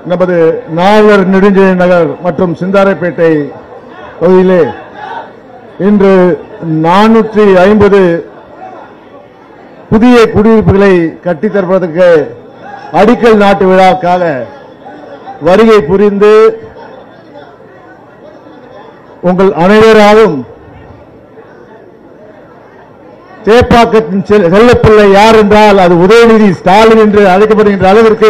நமது நாவலர் நெடுஞ்செழி நகர் மற்றும் சிந்தாரைப்பேட்டை பகுதியிலே இன்று நானூற்றி ஐம்பது புதிய குடியிருப்புகளை கட்டித் தருவதற்கு அடிக்கல் நாட்டு விழாவுக்காக வருகை புரிந்து உங்கள் அனைவராலும் சேப்பாக்கத்தின் செல்ல- செல்லப்பிள்ளை யார் என்றால் அது உதயநிதி ஸ்டாலின் என்று அழைக்கப்படுகின்ற அளவிற்கு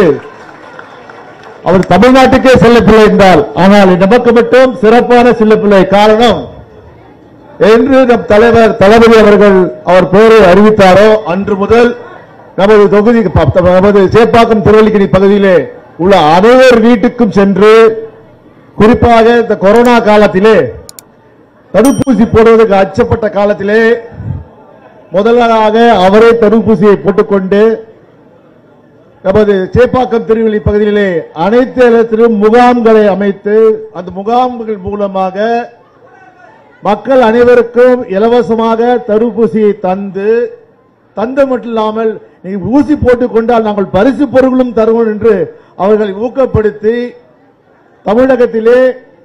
அவர் தமிழ்நாட்டுக்கே செல்லப்பிள்ளை என்றால் ஆனால் நமக்கு மட்டும் சிறப்பான செல்லப்பிள்ளை காரணம் என்று நம் தலைவர் தளபதி அவர்கள் அவர் பெயரை அறிவித்தாரோ அன்று முதல் நமது தொகுதி ப- நமது சேப்பாக்கம் திருவல்லிக்கணி பகுதியிலே உள்ள அனைவர் வீட்டுக்கும் சென்று குறிப்பாக இந்த கொரோனா காலத்திலே தடுப்பூசி போடுவதற்கு அச்சப்பட்ட காலத்திலே முதலாக அவரே தடுப்பூசியை போட்டுக்கொண்டு நமது சேப்பாக்கம் திருவள்ளி பகுதியிலே அனைத்து இடத்திலும் முகாம்களை அமைத்து அந்த முகாம்கள் மூலமாக மக்கள் அனைவருக்கும் இலவசமாக தடுப்பூசியை தந்து தந்து மட்டும் இல்லாமல் நீங்க ஊசி போட்டுக் கொண்டால் நாங்கள் பரிசு பொருட்களும் தருவோம் என்று அவர்களை ஊக்கப்படுத்தி தமிழகத்திலே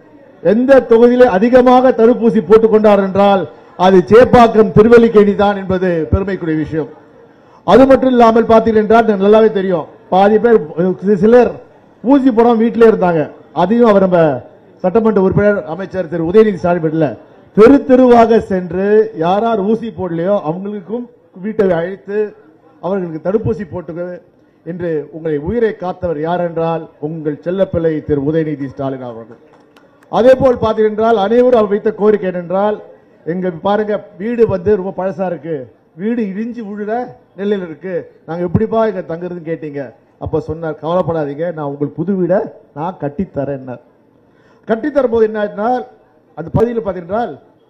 எந்த தொகுதியிலே அதிகமாக தடுப்பூசி போட்டுக் கொண்டார் என்றால் அது சேப்பாக்கம் திருவல்லிக்கேணி தான் என்பது பெருமைக்குரிய விஷயம் அது மட்டும் இல்லாமல் பார்த்தீர்கள் என்றால் எனக்கு நல்லாவே தெரியும் பாதி பேர் சி- சிலர் ஊசி போடாம வீட்டிலே இருந்தாங்க அதையும் அவர் நம்ம சட்டமன்ற உறுப்பினர் அமைச்சர் திரு உதயநிதி ஸ்டாலின் வீட்டில் தெரு தெருவாக சென்று யார் யார் ஊசி போடலையோ அவங்களுக்கும் வீட்டை அழைத்து அவர்களுக்கு தடுப்பூசி போட்டு என்று உங்களை உயிரை காத்தவர் யார் என்றால் உங்கள் செல்லப்பிள்ளை திரு உதயநிதி ஸ்டாலின் அவர்கள் அதே போல் பார்த்தீர்கள் என்றால் அனைவரும் அவர் வைத்த கோரிக்கை என்னென்றால் எங்க பாருங்க வீடு வந்து ரொம்ப பழசா இருக்கு வீடு இடிஞ்சு விழுற நிலையில் இருக்கு நாங்க எப்படிப்பா இங்க தங்குறதுன்னு கேட்டீங்க அப்ப சொன்னார் கவலைப்படாதீங்க நான் உங்களுக்கு புது வீடை நான் கட்டித்தரேன் கட்டித்தரும் போது என்ன ஆச்சுனால் அந்த பகுதியில் பார்த்தீங்கன்றால்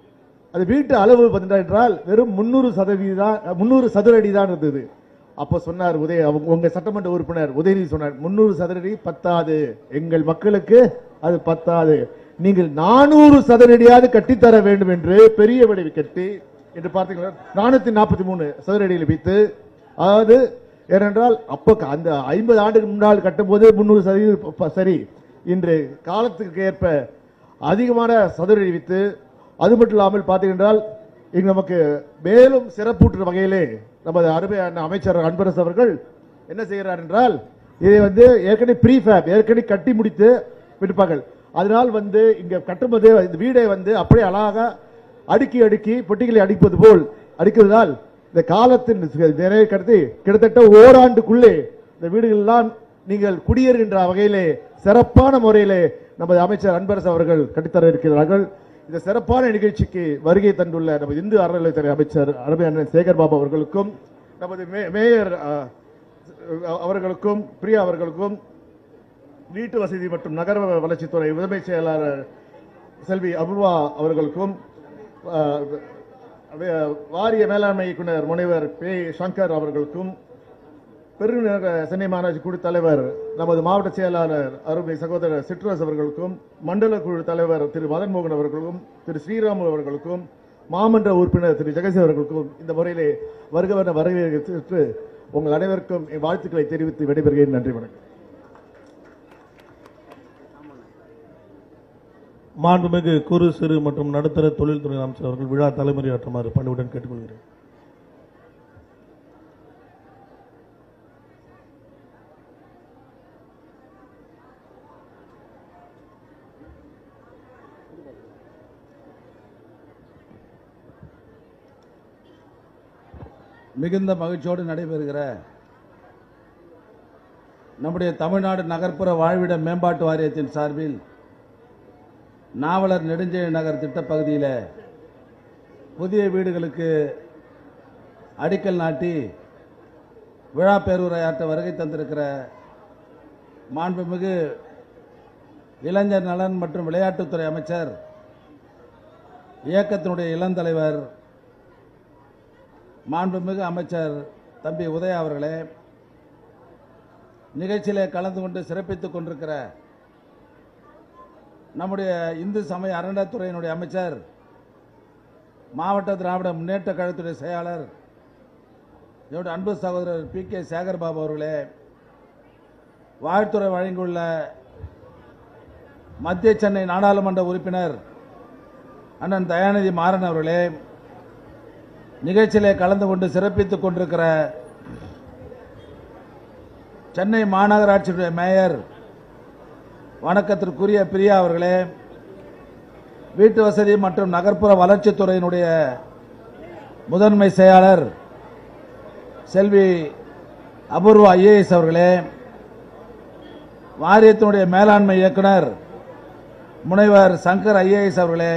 அது வீட்டு அளவு பார்த்தீங்கன்னா என்றால் வெறும் முன்னூறு சதவீதம் முன்னூறு சதுர அடி தான் இருந்தது அப்போ சொன்னார் உதய அவங்க உங்க சட்டமன்ற உறுப்பினர் உதயநிதி சொன்னார் முன்னூறு சதுர அடி பத்தாது எங்கள் மக்களுக்கு அது பத்தாது நீங்கள் நானூறு சதுர அடியாவது கட்டித்தர வேண்டும் என்று பெரிய வடிவு கட்டி என்று பார்த்தீங்களா நானூத்தி நாற்பத்தி மூணு சதுர அடியில் வைத்து அதாவது ஏனென்றால் அப்போ அந்த ஐம்பது ஆண்டுக்கு முன்னால் கட்டும்போது முன்னூறு சதவீதம் ப- சரி இன்று காலத்துக்கு ஏற்ப அதிகமான சதுர அடி வைத்து அது மட்டும் இல்லாமல் பார்த்தீங்கன்றால் இங்கு நமக்கு மேலும் சிறப்பூட்டுற வகையிலே நமது அருமை அண்ணன் அமைச்சர் அன்பரசு அவர்கள் என்ன செய்கிறார் என்றால் இதை வந்து ஏற்கனவே ப்ரீஃபேப் ஏற்கனவே கட்டி முடித்து விடுப்பார்கள் அதனால் வந்து இங்க கட்டும்போது இந்த வீடை வந்து அப்படியே அழகாக அடுக்கி அடுக்கி பொட்டிகளை அடிப்பது போல் அடிக்கிறதால் இந்த காலத்தின் நிறைய கடத்தி கிட்டத்தட்ட ஓராண்டுக்குள்ளே இந்த வீடுகள் எல்லாம் நீங்கள் குடியேறுகின்ற வகையிலே சிறப்பான முறையிலே நமது அமைச்சர் அன்பரசு அவர்கள் கட்டித்தர இருக்கிறார்கள் இந்த சிறப்பான நிகழ்ச்சிக்கு வருகை தந்துள்ள நமது இந்து அறநிலையத்துறை அமைச்சர் அருமை அண்ணன் சேகர் பாபு அவர்களுக்கும் நமது மே- மேயர் அஹ், அவர்களுக்கும் பிரியா அவர்களுக்கும் வீட்டு வசதி மற்றும் நகர வளர்ச்சித்துறை உதவி செயலாளர் செல்வி அபூர்வா அவர்களுக்கும் அஹ், வே- வாரிய மேலாண்மை இயக்குனர் முனைவர் பே சங்கர் அவர்களுக்கும் பெருநகர சென்னை மாநகராட்சி குழு தலைவர் நமது மாவட்ட செயலாளர் அருமை சகோதரர் சிட்ரஸ் அவர்களுக்கும் மண்டல குழு தலைவர் திரு மதன் மோகன் அவர்களுக்கும் திரு ஸ்ரீராமு அவர்களுக்கும் மாமன்ற உறுப்பினர் திரு ஜெகசி அவர்களுக்கும் இந்த முறையிலே வருகவன வரவேற்று உங்கள் அனைவருக்கும் என் வாழ்த்துக்களை தெரிவித்து விடைபெறுகிறேன் நன்றி வணக்கம் மாண்புமிகு குறு சிறு மற்றும் நடுத்தர தொழில்துறை அமைச்சர் அவர்கள் விழா தலைமையாற்றுமாறு பணிவுடன் கேட்டுக்கொள்கிறேன் மிகுந்த மகிழ்ச்சியோடு நடைபெறுகிற நம்முடைய தமிழ்நாடு நகர்ப்புற வாழ்விட மேம்பாட்டு வாரியத்தின் சார்பில் நாவலர் நெடுஞ்செழி நகர் திட்டப்பகுதியில் புதிய வீடுகளுக்கு அடிக்கல் நாட்டி விழா பேருரையாற்ற வருகை தந்திருக்கிற மாண்புமிகு இளைஞர் நலன் மற்றும் விளையாட்டுத்துறை அமைச்சர் இயக்கத்தினுடைய இளந்தலைவர் மாண்புமிகு அமைச்சர் தம்பி உதயா அவர்களே நிகழ்ச்சியிலே கலந்து கொண்டு சிறப்பித்துக் கொண்டிருக்கிற நம்முடைய இந்து சமய அறநிலையத்துறையினுடைய அமைச்சர் மாவட்ட திராவிட முன்னேற்ற கழகத்துடைய செயலாளர் என்னுடைய அன்பு சகோதரர் பி கே சேகர்பாபு அவர்களே வாழ்த்துறை வழங்கியுள்ள மத்திய சென்னை நாடாளுமன்ற உறுப்பினர் அண்ணன் தயாநிதி மாறன் அவர்களே நிகழ்ச்சியிலே கலந்து கொண்டு சிறப்பித்துக் கொண்டிருக்கிற சென்னை மாநகராட்சியுடைய மேயர் வணக்கத்திற்குரிய பிரியா அவர்களே வீட்டு வசதி மற்றும் நகர்ப்புற வளர்ச்சித்துறையினுடைய முதன்மை செயலாளர் செல்வி அபூர்வா ஐஏஎஸ் அவர்களே வாரியத்தினுடைய மேலாண்மை இயக்குனர் முனைவர் சங்கர் ஐஏஎஸ் அவர்களே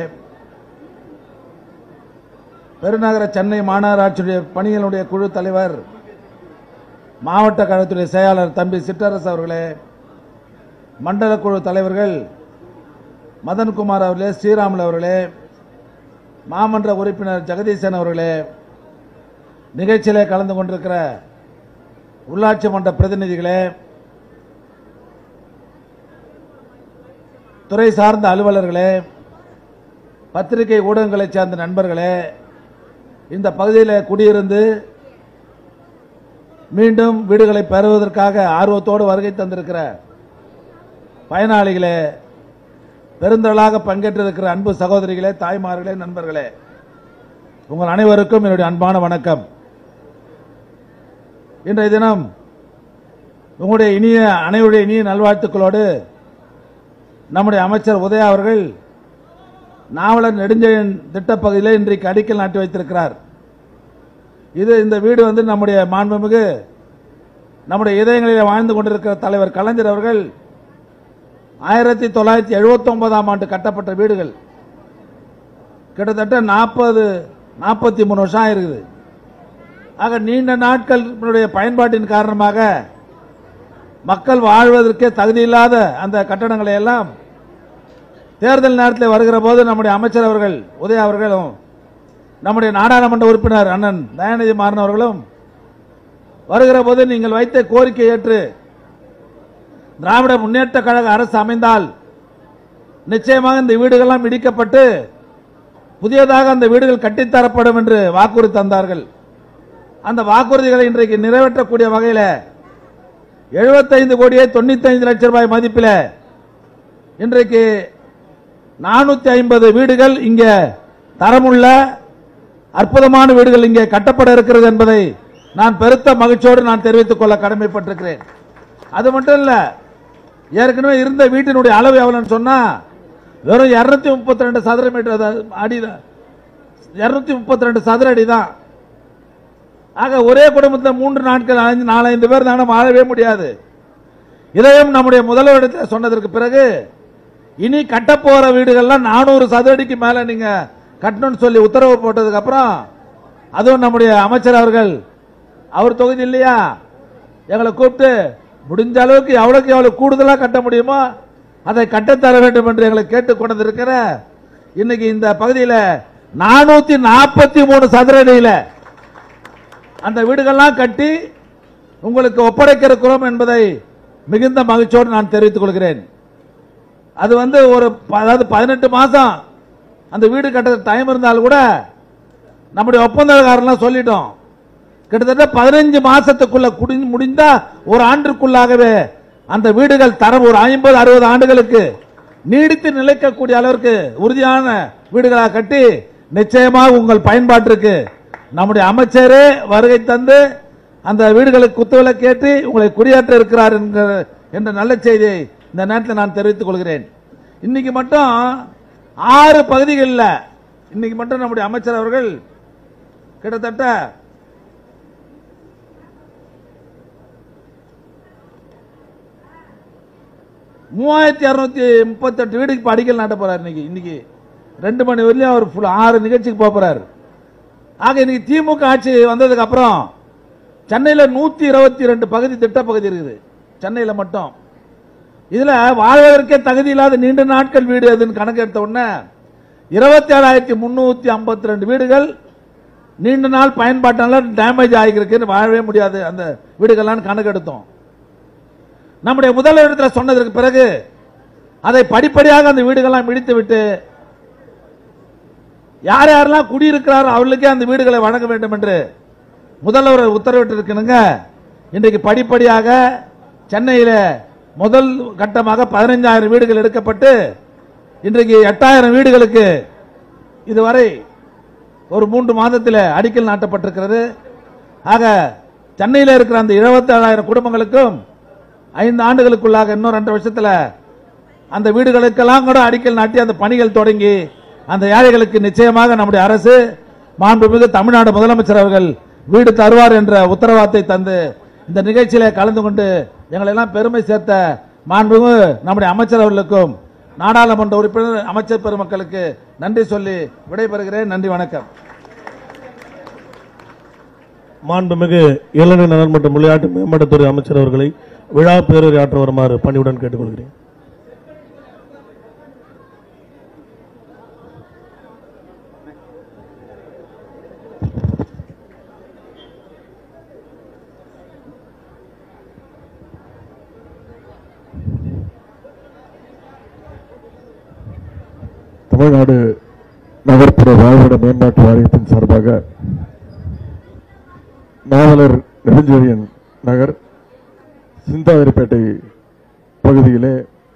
பெருநகர சென்னை மாநகராட்சியுடைய பணிகளுடைய குழு தலைவர் மாவட்ட கழகத்துடைய செயலாளர் தம்பி சிற்றரசு அவர்களே மண்டல குழு தலைவர்கள் மதன்குமார் அவர்களே ஸ்ரீராமுல் அவர்களே மாமன்ற உறுப்பினர் ஜெகதீசன் அவர்களே நிகழ்ச்சியிலே கலந்து கொண்டிருக்கிற உள்ளாட்சி மன்ற பிரதிநிதிகளே துறை சார்ந்த அலுவலர்களே பத்திரிகை ஊடகங்களைச் சேர்ந்த நண்பர்களே இந்த பகுதியில் குடியிருந்து மீண்டும் வீடுகளை பெறுவதற்காக ஆர்வத்தோடு வருகை தந்திருக்கிற பயனாளிகளே பெருந்திரளாக பங்கேற்றிருக்கிற அன்பு சகோதரிகளே தாய்மார்களே நண்பர்களே உங்கள் அனைவருக்கும் என்னுடைய அன்பான வணக்கம் இன்றைய தினம் உங்களுடைய இனிய அனைவருடைய இனிய நல்வாழ்த்துக்களோடு நம்முடைய அமைச்சர் உதயா அவர்கள் நாவலர் நெடுஞ்செழியன் திட்டப்பகுதியில் இன்றைக்கு அடிக்கல் நாட்டி வைத்திருக்கிறார் இது இந்த வீடு வந்து நம்முடைய மாண்புமிகு நம்முடைய இதயங்களில் வாழ்ந்து கொண்டிருக்கிற தலைவர் கலைஞர் அவர்கள் ஆயிரத்தி தொள்ளாயிரத்தி எழுபத்தி ஒன்பதாம் ஆண்டு கட்டப்பட்ட வீடுகள் கிட்டத்தட்ட நாற்பது நாற்பத்தி மூணு வருஷம் ஆயிருக்குது ஆக நீண்ட நாட்களுடைய பயன்பாட்டின் காரணமாக மக்கள் வாழ்வதற்கே தகுதியில்லாத அந்த கட்டடங்களை எல்லாம் தேர்தல் நேரத்தில் வருகிற போது நம்முடைய அமைச்சர் அவர்கள் உதய அவர்களும் நம்முடைய நாடாளுமன்ற உறுப்பினர் அண்ணன் தயாநிதி மாறன் அவர்களும் வருகிற போது நீங்கள் வைத்த கோரிக்கை ஏற்று திராவிட முன்னேற்ற கழக அரசு அமைந்தால் நிச்சயமாக இந்த வீடுகள்லாம் இடிக்கப்பட்டு புதியதாக அந்த வீடுகள் கட்டித்தரப்படும் என்று வாக்குறுதி தந்தார்கள் அந்த வாக்குறுதிகளை இன்றைக்கு நிறைவேற்றக்கூடிய வகையில் 75 கோடியே 95 லட்சம் ரூபாய் மதிப்பில் இன்றைக்கு நானூத்தி ஐம்பது வீடுகள் இங்கே தரமுள்ள அற்புதமான வீடுகள் இங்கே கட்டப்பட இருக்கிறது என்பதை நான் பெருத்த மகிழ்ச்சியோடு நான் தெரிவித்துக் கொள்ள கடமைப்பட்டிருக்கிறேன் அது மட்டும் இல்ல ஏற்கனவே இருந்த வீட்டினுடைய அளவு எவ்வளவுன்னு சொன்னா வெறும் 232 முப்பத்தி ரெண்டு சதுர மீட்டர் அடி இருநூத்தி முப்பத்தி ரெண்டு சதுர அடி தான் ஆக ஒரே குடும்பத்தில் மூன்று நாட்கள் ஐந்து நாலஞ்சு பேர் தானே வாழவே முடியாது இதையும் நம்முடைய முதல்வரிடத்தில் சொன்னதற்கு பிறகு இனி கட்டப்போற வீடுகள்லாம் நானூறு சதுரடிக்கு மேல நீங்க கட்டணும்னு சொல்லி உத்தரவு போட்டதுக்கு அப்புறம் அதுவும் நம்முடைய அமைச்சர் அவர்கள் அவர் தொகுதி இல்லையா எங்களை கூப்பிட்டு முடிஞ்ச அளவுக்கு எவ்வளவுக்கு எவ்வளவு கூடுதலா கட்ட முடியுமோ அதை கட்டத்தர வேண்டும் என்று எங்களை கேட்டுக் கொண்டிருக்கிற இன்னைக்கு இந்த பகுதியில் நானூத்தி நாற்பத்தி மூணு சதுர அடியில அந்த வீடுகள்லாம் கட்டி உங்களுக்கு ஒப்படைக்க இருக்கிறோம் என்பதை மிகுந்த மகிழ்ச்சியோடு நான் தெரிவித்துக் கொள்கிறேன் அது வந்து ஒரு ப- அதாவது பதினெட்டு மாசம் அந்த வீடு கட்ட டைம் இருந்தாலும் கூட நம்முடைய ஒப்பந்தக்காரர்லாம் சொல்லிட்டோம் கிட்டத்தட்ட பதினஞ்சு மாசத்துக்குள்ள குடி முடிந்தா ஒரு ஆண்டிற்குள்ளாகவே அந்த வீடுகள் தரம் ஒரு ஐம்பது அறுபது ஆண்டுகளுக்கு நீடித்து நிலைக்கக்கூடிய அளவிற்கு உறுதியான வீடுகளாக கட்டி நிச்சயமாக உங்கள் பயன்பாட்டிற்கு நம்முடைய அமைச்சரே வருகை தந்து அந்த வீடுகளுக்கு குத்துவிளக்கு ஏற்றி உங்களை குடியேற்ற இருக்கிறார் என்கிற என்ற நல்ல செய்தியை இந்த நேரத்தில் நான் தெரிவித்துக் கொள்கிறேன் இன்னைக்கு மட்டும் ஆறு பகுதிகளில் இன்னைக்கு மட்டும் நம்முடைய அமைச்சர் அவர்கள் கிட்டத்தட்ட மூவாயிரத்தி அறுநூத்தி முப்பத்தெட்டு வீடுக்கு இப்ப அடிக்கல் நாட்ட போறாரு இன்னைக்கு இன்னைக்கு ரெண்டு மணி வரையிலும் அவர் full ஆறு நிகழ்ச்சிக்கு போக போறாரு ஆக இன்னைக்கு திமுக ஆட்சி வந்ததுக்கு அப்புறம் சென்னையில நூத்தி இருபத்தி ரெண்டு பகுதி திட்ட பகுதி இருக்குது சென்னையில மட்டும் இதுல வாழ்வதற்கே தகுதி இல்லாத நீண்ட நாட்கள் வீடு அதுன்னு கணக்கு எடுத்த உடனே இருபத்தி ஏழாயிரத்தி முன்னூத்தி ஐம்பத்தி ரெண்டு வீடுகள் நீண்ட நாள் பயன்பாட்டால டேமேஜ் ஆகியிருக்குன்னு வாழவே முடியாது அந்த வீடுகள்லாம் கணக்கு எடுத்தோம் நம்முடைய முதலிடத்தில் சொன்னதற்கு பிறகு அதை படிப்படியாக அந்த வீடுகள்லாம் இடித்து விட்டு யார் யாரெல்லாம் குடியிருக்கிறாரோ அவர்களுக்கே அந்த வீடுகளை வழங்க வேண்டும் என்று முதல்வர் உத்தரவிட்டிருக்கணுங்க இன்றைக்கு படிப்படியாக சென்னையில் முதல் கட்டமாக பதினைஞ்சாயிரம் வீடுகள் எடுக்கப்பட்டு இன்றைக்கு எட்டாயிரம் வீடுகளுக்கு இதுவரை ஒரு மூன்று மாதத்தில் அடிக்கல் நாட்டப்பட்டிருக்கிறது ஆக சென்னையில் இருக்கிற அந்த 27000 குடும்பங்களுக்கும் ஐந்து ஆண்டுகளுக்குள்ளாக இன்னும் ரெண்டு வருஷத்தில் அந்த வீடுகளுக்கெல்லாம் கூட அடிக்கல் நாட்டி அந்த பணிகள் தொடங்கி அந்த ஏழைகளுக்கு நிச்சயமாக நம்முடைய அரசு மாண்புமிகு தமிழ்நாடு முதலமைச்சர் அவர்கள் வீடு தருவார் என்ற உத்தரவாதத்தை தந்து இந்த நிகழ்ச்சியில கலந்து கொண்டு எங்களை எல்லாம் பெருமை சேர்த்த மாண்புமிகு நம்முடைய அமைச்சர் அவர்களுக்கும் நாடாளுமன்ற உறுப்பினர் அமைச்சர் பெருமக்களுக்கு நன்றி சொல்லி விடைபெறுகிறேன் நன்றி வணக்கம் மாண்புமிகு இளைஞர் நலன் மற்றும் விளையாட்டு மேம்பாட்டுத்துறை அமைச்சர் அவர்களை விழா பேரூராற்ற வருமாறு பணிவுடன் கேட்டுக்கொள்கிறேன் தமிழ்நாடு நகர்ப்புற வாழ்விட மேம்பாட்டு வாரியத்தின் சார்பாக நாவலர் நெடுஞ்செழியன் நகர் சிந்தாதிரிப்பேட்டை பகுதியிலே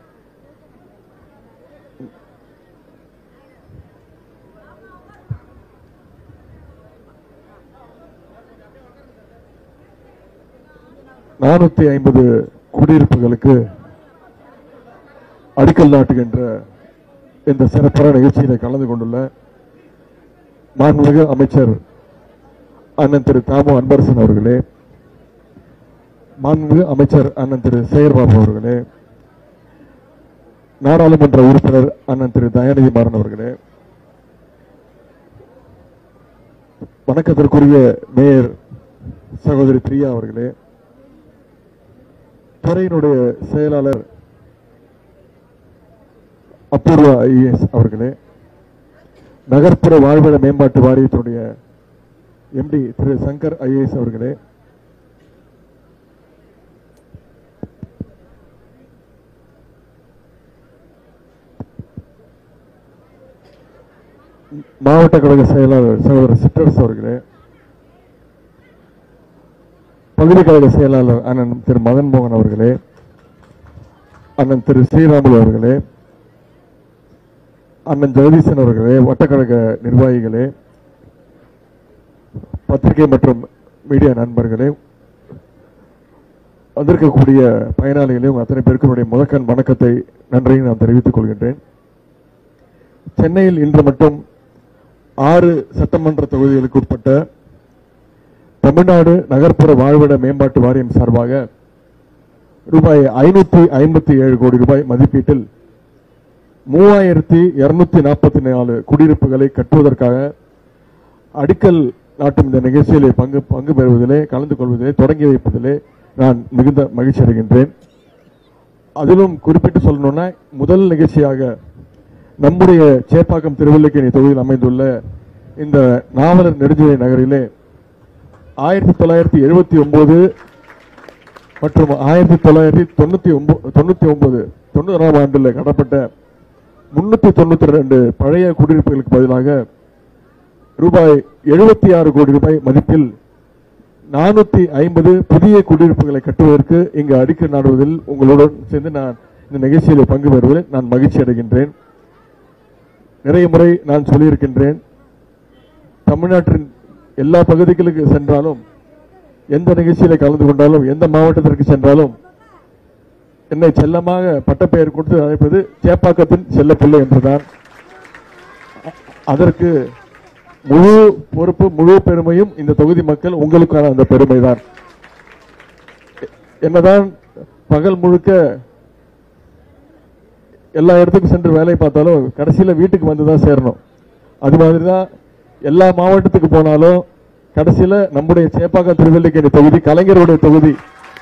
நானூத்தி ஐம்பது குடியிருப்புகளுக்கு அடிக்கல் நாட்டுகின்ற இந்த சிறப்பான நிகழ்ச்சியில கலந்து கொண்டுள்ள மாண்புமிகு அமைச்சர் அண்ணன் திரு தாமு அன்பரசன் அவர்களே மாண்புமிகு அமைச்சர் அண்ணன் திரு சேகர்பாபு அவர்களே நாடாளுமன்ற உறுப்பினர் அண்ணன் திரு தயாநிதி மாறன் அவர்களே வணக்கத்திற்குரிய மேயர் சகோதரி பிரியா அவர்களே துறையினுடைய செயலாளர் அபூர்வா ஐஏஎஸ் அவர்களே நகர்ப்புற வாழ்விட மேம்பாட்டு வாரியத்தினுடைய எம்டி திரு சங்கர் ஐஏஎஸ் அவர்களே மாவட்ட கழக செயலாளர் சகோதரர் சிற்றரசு அவர்களே பகுதி கழக செயலாளர் அண்ணன் திரு மதன் மோகன் அவர்களே அண்ணன் திரு ஸ்ரீராமுலு அவர்களே அண்ணன் ஜெகதீசன் அவர்களே வட்டக்கழக நிர்வாகிகளே பத்திரிகை மற்றும் மீடியா நண்பர்களே வந்திருக்கக்கூடிய பயனாளிகளையும் அத்தனை பேருக்கு என்னுடைய முதற்கண் வணக்கத்தை நன்றியை நான் தெரிவித்துக் கொள்கின்றேன் சென்னையில் இன்று மட்டும் ஆறு சட்டமன்ற தொகுதிகளுக்கு உட்பட்ட தமிழ்நாடு நகர்ப்புற வாழ்விட மேம்பாட்டு வாரியம் சார்பாக ரூபாய் ஐநூத்தி ஐம்பத்தி ஏழு கோடி ரூபாய் மதிப்பீட்டில் மூவாயிரத்தி இருநூத்தி நாற்பத்தி நாலு குடியிருப்புகளை கட்டுவதற்காக அடிக்கல் நாட்டும் இந்த நிகழ்ச்சியிலே பங்கு பங்கு பெறுவதிலே கலந்து கொள்வதிலே தொடங்கி வைப்பதிலே நான் மிகுந்த மகிழ்ச்சி அடைகின்றேன் அதிலும் குறிப்பிட்டு சொல்லணும்னா முதல் நிகழ்ச்சியாக நம்முடைய சேப்பாக்கம் திருவல்லிக்கேணி தொகுதியில் அமைந்துள்ள இந்த நாவலர் நெடுஞ்சாலை நகரிலே ஆயிரத்தி தொள்ளாயிரத்தி எழுபத்தி ஒன்பது மற்றும் ஆயிரத்தி தொள்ளாயிரத்தி தொண்ணூத்தி ஒன்பது தொண்ணூத்தி ஒன்பது தொண்ணூறாம் ஆண்டில் கட்டப்பட்ட முன்னூத்தி தொண்ணூத்தி ரெண்டு பழைய குடியிருப்புகளுக்கு பதிலாக ரூபாய் எழுபத்தி ஆறு கோடி ரூபாய் மதிப்பில் நானூத்தி ஐம்பது புதிய குடியிருப்புகளை கட்டுவதற்கு இங்கு அடிக்கல் நாடுவதில் உங்களுடன் சேர்ந்து நான் இந்த நிகழ்ச்சியிலே பங்கு பெறுவதில் நான் மகிழ்ச்சி அடைகின்றேன் நிறைய முறை நான் சொல்லியிருக்கின்றேன் தமிழ்நாட்டின் எல்லா பகுதிகளுக்கு சென்றாலும் எந்த நிகழ்ச்சியில கலந்து கொண்டாலும் எந்த மாவட்டத்திற்கு சென்றாலும் என்னை செல்லமாக பட்டப்பெயர் கொடுத்து அழைப்பது சேப்பாக்கத்தின் செல்லப்பிள்ளை என்றுதான் அ- அதற்கு முழு பொறுப்பு முழு பெருமையும் இந்த தொகுதி மக்கள் உங்களுக்கான அந்த பெருமைதான் எ- என்னதான் பகல் முழுக்க எல்லா இடத்துக்கும் சென்று வேலை பார்த்தாலும் கடைசியில வீட்டுக்கு வந்து தான் சேரணும் அது மாதிரி தான் எல்லா மாவட்டத்துக்கு போனாலும் கடைசியில நம்முடைய சேப்பாக்கம் திருவல்லிக்கேணி தொகுதி கலைஞருடைய தொகுதி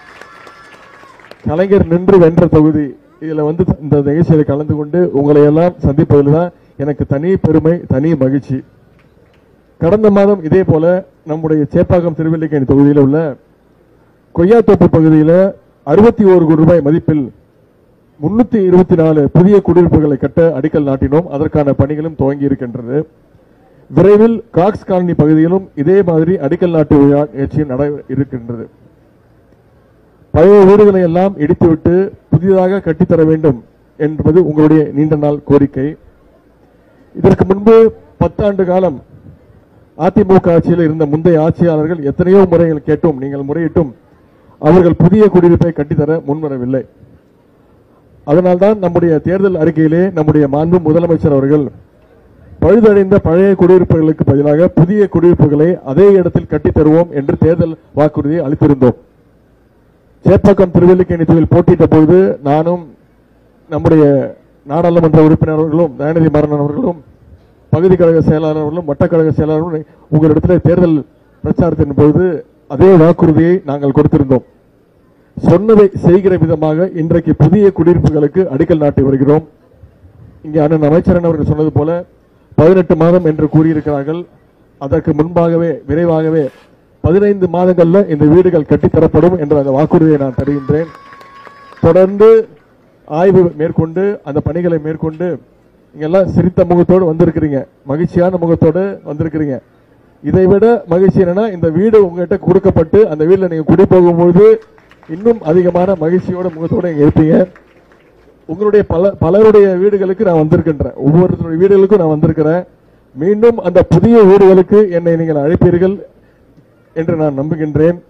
கலைஞர் நின்று வென்ற தொகுதி இதுல வந்து இந்த நிகழ்ச்சியில கலந்து கொண்டு உங்களை எல்லாம் சந்திப்பதில் தான் எனக்கு தனி பெருமை தனி மகிழ்ச்சி கடந்த மாதம் இதே போல நம்முடைய சேப்பாக்கம் திருவல்லிக்கேணி தொகுதியில் உள்ள கொய்யாத்தோப்பு பகுதியில் அறுபத்தி ஓரு கோடி ரூபாய் மதிப்பில் முன்னூத்தி இருபத்தி நாலு புதிய குடியிருப்புகளை கட்ட அடிக்கல் நாட்டினோம் அதற்கான பணிகளும் துவங்கி இருக்கின்றது விரைவில் காக்ஸ் காலனி பகுதியிலும் இதே மாதிரி அடிக்கல் நாட்டு விழா நிகழ்ச்சி நட இருக்கின்றது பழைய வீடுகளை எல்லாம் இடித்துவிட்டு புதிதாக கட்டித்தர வேண்டும் என்பது உங்களுடைய நீண்ட நாள் கோரிக்கை இதற்கு முன்பு பத்தாண்டு காலம் அதிமுக ஆட்சியில் இருந்த முந்தைய ஆட்சியாளர்கள் எத்தனையோ முறைகள் கேட்டும் நீங்கள் முறையிட்டும் அவர்கள் புதிய குடியிருப்பை கட்டித்தர முன்வரவில்லை அதனால்தான் நம்முடைய தேர்தல் அறிக்கையிலே நம்முடைய மாண்பு முதலமைச்சர் அவர்கள் பழுதடைந்த பழைய குடியிருப்புகளுக்கு பதிலாக புதிய குடியிருப்புகளை அதே இடத்தில் கட்டித் தருவோம் என்று தேர்தல் வாக்குறுதியை அளித்திருந்தோம் சேப்பாக்கம் திருவல்லிக்கேணி தொகுதியில் போட்டியிட்ட போது நானும் நம்முடைய நாடாளுமன்ற உறுப்பினர் அவர்களும் தயாநிதி மாறன் அவர்களும் பகுதி கழக செயலாளர் அவர்களும் வட்டக்கழக செயலாளர்களும் உங்களிடத்தில் தேர்தல் பிரச்சாரத்தின் போது அதே வாக்குறுதியை நாங்கள் கொடுத்திருந்தோம் சொன்னதை செய்கிற விதமாக இன்றைக்கு புதிய குடியிருப்புகளுக்கு அடிக்கல் நாட்டி வருகிறோம் இங்கே அண்ணன் அமைச்சரன் அவர்கள் சொன்னது போல பதினெட்டு மாதம் என்று கூறியிருக்கிறார்கள் அதற்கு முன்பாகவே விரைவாகவே பதினைந்து மாதங்கள்ல இந்த வீடுகள் கட்டித்தரப்படும் என்ற அந்த வாக்குறுதியை நான் தருகின்றேன் தொடர்ந்து ஆய்வு மேற்கொண்டு அந்த பணிகளை மேற்கொண்டு இங்கெல்லாம் சிரித்த முகத்தோடு வந்திருக்கிறீங்க மகிழ்ச்சியான முகத்தோடு வந்திருக்கிறீங்க இதை விட மகிழ்ச்சி என்னன்னா இந்த வீடு உங்ககிட்ட கொடுக்கப்பட்டு அந்த வீட்டில் நீங்க குடி போகும்போது இன்னும் அதிகமான மகிழ்ச்சியோட முகத்தோட இங்க இருப்பீங்க உங்களுடைய பல பலருடைய வீடுகளுக்கு நான் வந்திருக்கின்றேன் ஒவ்வொருத்தருடைய வீடுகளுக்கும் நான் வந்திருக்கிறேன் மீண்டும் அந்த புதிய வீடுகளுக்கு என்னை நீங்கள் அழைப்பீர்கள் என்று நான் நம்புகின்றேன்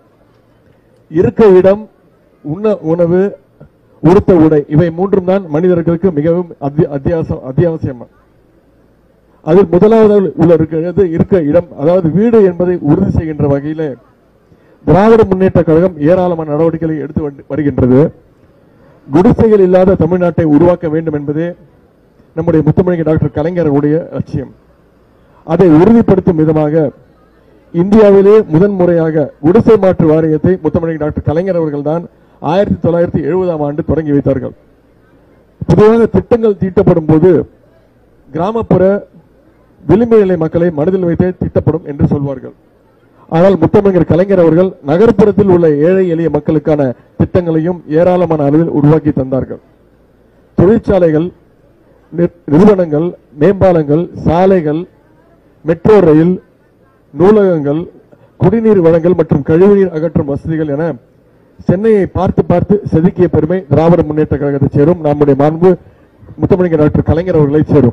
இருக்க இடம் உண்ண உணவு உடுத்த உடை இவை மூன்றும் தான் மனிதர்களுக்கு மிகவும் அத்தி- அத்தியாவசம் அத்தியாவசியம் அதில் முதலாவது உள்ள இருக்கிறது இருக்க இடம் அதாவது வீடு என்பதை உறுதி செய்கின்ற வகையில திராவிட முன்னேற்ற கழகம் ஏராளமான நடவடிக்கைகளை எடுத்து வந்து- வருகின்றது குடிசைகள் இல்லாத தமிழ்நாட்டை உருவாக்க வேண்டும் என்பதே நம்முடைய முத்தமிழக டாக்டர் கலைஞருடைய லட்சியம் அதை உறுதிப்படுத்தும் விதமாக இந்தியாவிலே முதன்முறையாக குடிசை மாற்று வாரியத்தை முத்தமிழக டாக்டர் கலைஞர் அவர்கள்தான் ஆயிரத்தி தொள்ளாயிரத்தி எழுபதாம் ஆண்டு தொடங்கி வைத்தார்கள் பொதுவாக திட்டங்கள் தீட்டப்படும் போது கிராமப்புற விளிம்பு நிலை மக்களை மனதில் வைத்தே திட்டப்படும் என்று சொல்வார்கள் ஆனால் முத்தமிழர் கலைஞர் அவர்கள் நகர்ப்புறத்தில் உள்ள ஏழை எளிய மக்களுக்கான திட்டங்களையும் ஏராளமான அளவில் உருவாக்கி தந்தார்கள் தொழிற்சாலைகள் நிறு- நிறுவனங்கள் மேம்பாலங்கள் சாலைகள் மெட்ரோ ரயில் நூலகங்கள் குடிநீர் வழங்கல் மற்றும் கழிவுநீர் அகற்றும் வசதிகள் என சென்னையை பார்த்து பார்த்து செதுக்கிய பெருமை திராவிட முன்னேற்ற கழகத்தை சேரும் நம்முடைய மாண்பு முத்தமிழர் டாக்டர் கலைஞர் அவர்களை சேரும்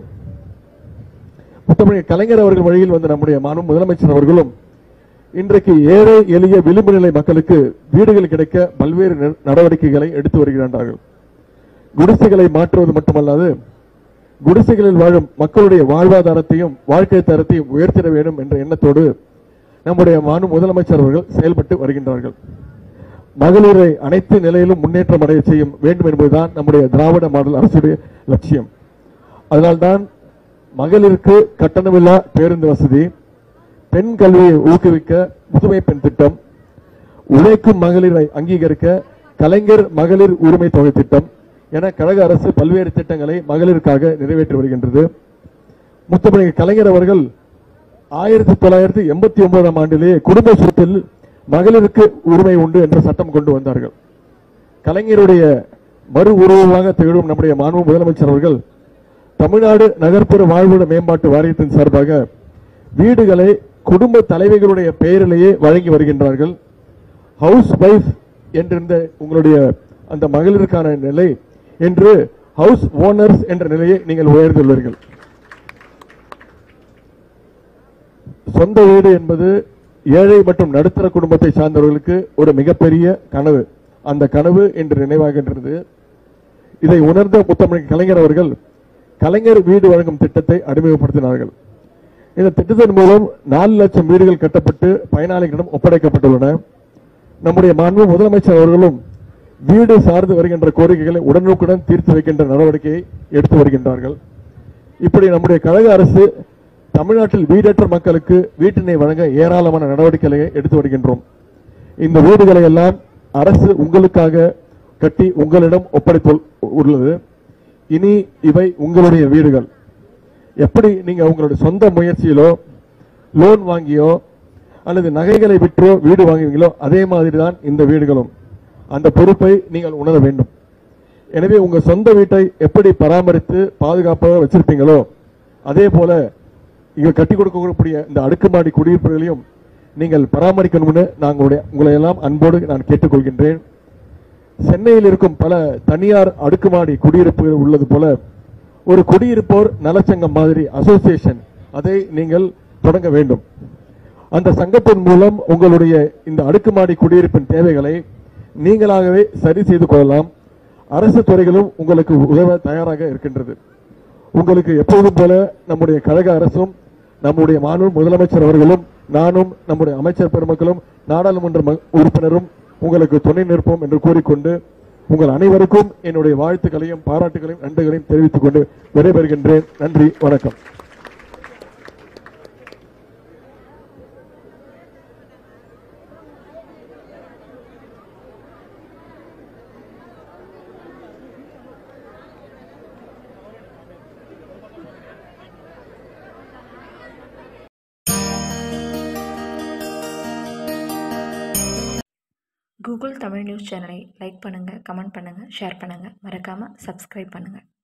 முத்தமிழர் கலைஞர் அவர்கள் வழியில் வந்த நம்முடைய மாண்பு முதலமைச்சர் அவர்களும் இன்றைக்கு ஏழை எளிய விளிம்பு நிலை மக்களுக்கு வீடுகள் கிடைக்க பல்வேறு நட- நடவடிக்கைகளை எடுத்து வருகின்றார்கள் குடிசைகளை மாற்றுவது மட்டுமல்லாது குடிசைகளில் வாழும் மக்களுடைய வாழ்வாதாரத்தையும் வாழ்க்கை தரத்தையும் உயர்த்திட வேண்டும் என்ற எண்ணத்தோடு நம்முடைய மாநில முதலமைச்சர் அவர்கள் செயல்பட்டு வருகின்றார்கள் மகளிரை அனைத்து நிலையிலும் முன்னேற்றம் அடைய செய்யும் வேண்டும் என்பதுதான் நம்முடைய திராவிட மாடல் அரசுடைய லட்சியம் அதனால்தான் மகளிருக்கு கட்டணமில்லா பேருந்து வசதி பெண் கல்வியை ஊக்குவிக்க முதுமை பெண் திட்டம் உழைக்கும் மகளிரை அங்கீகரிக்க கலைஞர் மகளிர் உரிமை தொகை திட்டம் என கழக அரசு பல்வேறு திட்டங்களை மகளிருக்காக நிறைவேற்றி வருகின்றது முத்தமிழக கலைஞர் அவர்கள் ஆயிரத்தி தொள்ளாயிரத்தி எண்பத்தி ஒன்பதாம் ஆண்டிலேயே குடும்ப சொத்தில் மகளிருக்கு உரிமை உண்டு என்ற சட்டம் கொண்டு வந்தார்கள் கலைஞருடைய மறு உருவமாக திகழும் நம்முடைய மாண்பு முதலமைச்சர் அவர்கள் தமிழ்நாடு நகர்ப்புற வாழ்விட மேம்பாட்டு வாரியத்தின் சார்பாக வீடுகளை குடும்ப தலைவிகளுடைய பெயரிலேயே வழங்கி வருகின்றார்கள் ஹவுஸ் வைஃப் என்றிருந்த உங்களுடைய அந்த மகளிருக்கான நிலை என்று ஹவுஸ் ஓனர்ஸ் என்ற நிலையை நீங்கள் உயர்ந்துள்ளீர்கள் சொந்த வீடு என்பது ஏழை மற்றும் நடுத்தர குடும்பத்தை சார்ந்தவர்களுக்கு ஒரு மிகப்பெரிய கனவு அந்த கனவு இன்று நினைவாகின்றது இதை உணர்ந்த முத்தமிழ் கலைஞர் அவர்கள் கலைஞர் வீடு வழங்கும் திட்டத்தை அறிமுகப்படுத்தினார்கள் இந்த திட்டத்தின் மூலம் நாலு லட்சம் வீடுகள் கட்டப்பட்டு பயனாளிகளிடம் ஒப்படைக்கப்பட்டுள்ளன நம்முடைய மாண்பு முதலமைச்சர் அவர்களும் வீடு சார்ந்து வருகின்ற கோரிக்கைகளை உடனுக்குடன் தீர்த்து வைக்கின்ற நடவடிக்கையை எடுத்து வருகின்றார்கள் இப்படி நம்முடைய கழக அரசு தமிழ்நாட்டில் வீடற்ற மக்களுக்கு வீட்டினை வழங்க ஏராளமான நடவடிக்கைகளை எடுத்து வருகின்றோம் இந்த வீடுகளை எல்லாம் அரசு உங்களுக்காக கட்டி உங்களிடம் ஒப்படைத்து உள்ளது இனி இவை உங்களுடைய வீடுகள் எப்படி நீங்க உங்களுடைய சொந்த முயற்சியிலோ லோன் வாங்கியோ அல்லது நகைகளை விற்றோ வீடு வாங்குவீங்களோ அதே மாதிரி தான் இந்த வீடுகளும் அந்த பொறுப்பை நீங்கள் உணர வேண்டும் எனவே உங்க சொந்த வீட்டை எப்படி பராமரித்து பாதுகாப்பாக வச்சிருப்பீங்களோ அதே போல இங்க கட்டி கொடுக்கக்கூடிய இந்த அடுக்குமாடி குடியிருப்புகளையும் நீங்கள் பராமரிக்கணும்னு நாங்களுடைய உங்களை எல்லாம் அன்போடு நான் கேட்டுக்கொள்கின்றேன் சென்னையில் இருக்கும் பல தனியார் அடுக்குமாடி குடியிருப்புகள் உள்ளது போல ஒரு குடியிருப்போர் நலச்சங்கம் மாதிரி அசோசியேஷன் அதை நீங்கள் தொடங்க வேண்டும் அந்த சங்கத்தின் மூலம் உங்களுடைய இந்த அடுக்குமாடி குடியிருப்பின் தேவைகளை நீங்களாகவே சரி செய்து கொள்ளலாம் அரசு துறைகளும் உங்களுக்கு உதவ தயாராக இருக்கின்றது உங்களுக்கு எப்போதும் போல நம்முடைய கழக அரசும் நம்முடைய மாநில முதலமைச்சர் அவர்களும் நானும் நம்முடைய அமைச்சர் பெருமக்களும் நாடாளுமன்ற ம- உறுப்பினரும் உங்களுக்கு துணை நிற்போம் என்று கூறிக்கொண்டு உங்கள் அனைவருக்கும் என்னுடைய வாழ்த்துக்களையும் பாராட்டுகளையும் நன்றிகளையும் தெரிவித்துக் கொண்டு விடைபெறுகின்றேன் நன்றி வணக்கம் கூகுள் தமிழ் நியூஸ் சேனலை லைக் பண்ணுங்கள் கமெண்ட் பண்ணுங்கள் ஷேர் பண்ணுங்கள் மறக்காமல் சப்ஸ்கிரைப் பண்ணுங்கள்